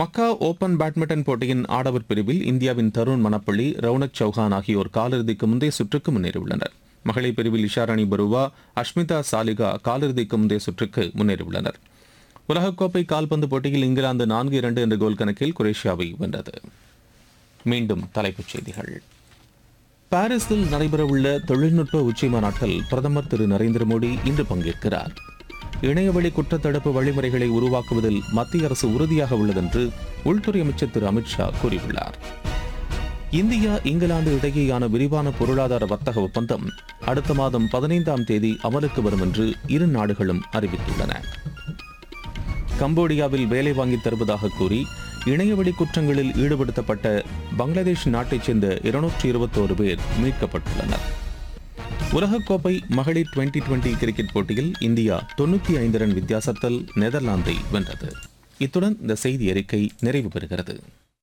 மக்கா open badminton போட்டியின் ஆடவர் பிரிவில் இந்தியாவின் தருண் மணப்பள்ளி ரவுனக் சௌஹான் ஆகியோர் காலிறுதிக்கு முந்தைய சுற்றுக்கு முன்னேறியுள்ளனர் மகளிர் பிரிவில் இஷாராணி பருவா அஷ்மிதா சாலிகா காலிறுதிக்கு முந்தைய சுற்றுக்கு முன்னேறியுள்ளனர் உலகக்கோப்பை கால்பந்து போட்டியில் இங்கிலாந்து நான்கு இரண்டு என்ற கோல் கணக்கில் குரேஷியாவை வென்றது மீண்டும் தலைப்புச் செய்திகள் பாரிஸில் நடைபெறவுள்ள தொழில்நுட்ப உச்சி மாநாட்டில் பிரதமர் திரு நரேந்திர மோடி இன்று பங்கேற்கிறார் இணையவழி குற்றத்தடுப்பு வழிமுறைகளை உருவாக்குவதில் மத்திய அரசு உறுதியாக உள்ளதென்று உள்துறை அமைச்சர் திரு அமித்ஷா கூறியுள்ளார் இந்தியா இங்கிலாந்து இடையேயான விரிவான பொருளாதார வர்த்தக ஒப்பந்தம் அடுத்த மாதம் பதினைந்தாம் தேதி அமலுக்கு வரும் என்று இரு நாடுகளும் அறிவித்துள்ளன கம்போடியாவில் வேலை வாங்கித் தருவதாக கூறி இணையவழி குற்றங்களில் ஈடுபடுத்தப்பட்ட பங்களாதேஷ் நாட்டைச் சேர்ந்த இருநூற்றி இருபத்தோரு பேர் மீட்கப்பட்டுள்ளனர் உலகக்கோப்பை மகளிர் டுவெண்டி டுவெண்டி கிரிக்கெட் போட்டியில் இந்தியா தொண்ணூற்றி ஐந்து ரன் வித்தியாசத்தில் நெதர்லாந்தை வென்றது இத்துடன் இந்த செய்தி அறிக்கை நிறைவு பெறுகிறது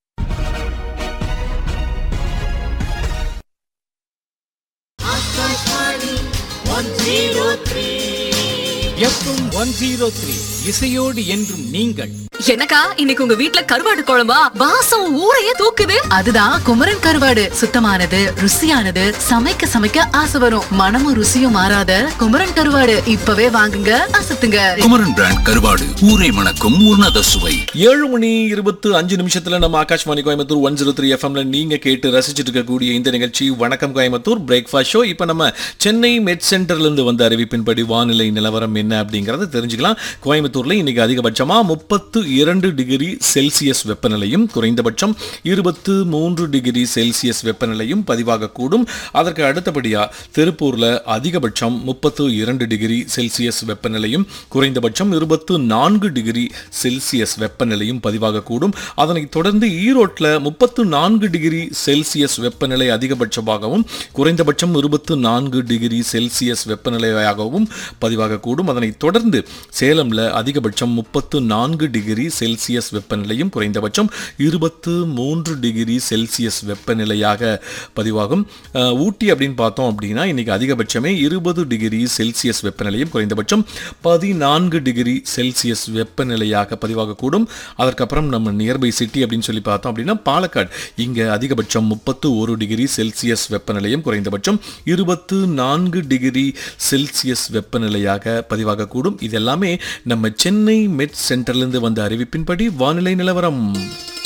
எஃப்எம் ஒன் ஜீரோ த்ரீ இசையோடு என்றும் நீங்கள் எனக்கா இன்னைக்கு உங்க வீட்ல கருவாடு குழம்பா வாசம் ஊரையே தூக்குது அதுதான் குமரன் கருவாடு சுத்தமானது ருசியானது சமைக்க சமைக்க ஆசை வரும் மனமும் ருசியும் மாறாத குமரன் கருவாடு இப்பவே வாங்குங்க அசத்துங்க குமரன் பிராண்ட் கருவாடு ஊரை மணக்கும் உன்னத சுவை ஏழு மணி இருபத்து அஞ்சு நிமிஷத்துல நம்ம Akashvani Coimbatore one zero three எஃப்எம்ல நீங்க கேட்டு ரசிச்சிட்டு இருக்கக்கூடிய இந்த நிகழ்ச்சி வணக்கம் கோயம்புத்தூர் பிரேக்ஃபாஸ்ட் ஷோ இப்போ நம்ம சென்னை மெட் சென்டர்ல இருந்து வந்த அறிவிப்பின்படி வானிலை நிலவரம் என்ன அப்படிங்கறத தெரிஞ்சுக்கலாம் கோயம்புத்தூர்ல இன்னைக்கு அதிகபட்சமா முப்பத்து இரண்டு டிகிரி செல்சியஸ் வெப்பநிலையும் குறைந்தபட்சம் இருபத்து மூன்று டிகிரி செல்சியஸ் வெப்பநிலையும் பதிவாகக்கூடும் அதற்கு அடுத்தபடியா திருப்பூர்ல அதிகபட்சம் முப்பத்து இரண்டு டிகிரி செல்சியஸ் வெப்பநிலையும் குறைந்தபட்சம் இருபத்து நான்கு டிகிரி செல்சியஸ் வெப்பநிலையும் பதிவாகக்கூடும் அதனைத் தொடர்ந்து ஈரோட்டில் முப்பத்து நான்கு டிகிரி செல்சியஸ் வெப்பநிலை அதிகபட்சமாகவும் குறைந்தபட்சம் இருபத்து நான்கு டிகிரி செல்சியஸ் வெப்பநிலையாகவும் பதிவாகக்கூடும் அதனைத் தொடர்ந்து சேலம்ல அதிகபட்சம் முப்பத்து நான்கு டிகிரி செல்சியஸ் வெப்பநிலையும் குறைந்தபட்சம் இருபத்து மூன்று டிகிரி செல்சியஸ் வெப்பநிலையாக பதிவாகும் அஹ், ஊட்டி அப்படின்னு பார்த்தோம் அப்படின்னா இன்னைக்கு அதிகபட்சமே இருபது டிகிரி செல்சியஸ் வெப்பநிலையும் குறைந்தபட்சம் பதினான்கு டிகிரி செல்சியஸ் வெப்பநிலையாக பதிவாகக்கூடும் அதற்கப்புறம் நம்ம நியர்பை சிட்டி அப்படின்னு சொல்லி பார்த்தோம் அப்படின்னா பாலக்காடு இங்கே அதிகபட்சம் முப்பத்து ஒரு டிகிரி செல்சியஸ் வெப்பநிலையும் குறைந்தபட்சம் இருபத்து நான்கு டிகிரி செல்சியஸ் வெப்பநிலையாக பதிவாகக்கூடும் இது எல்லாமே நம்ம சென்னை மெட் சென்டர்லேருந்து வந்த அறிவிப்பின்படி வானிலை நிலவரம்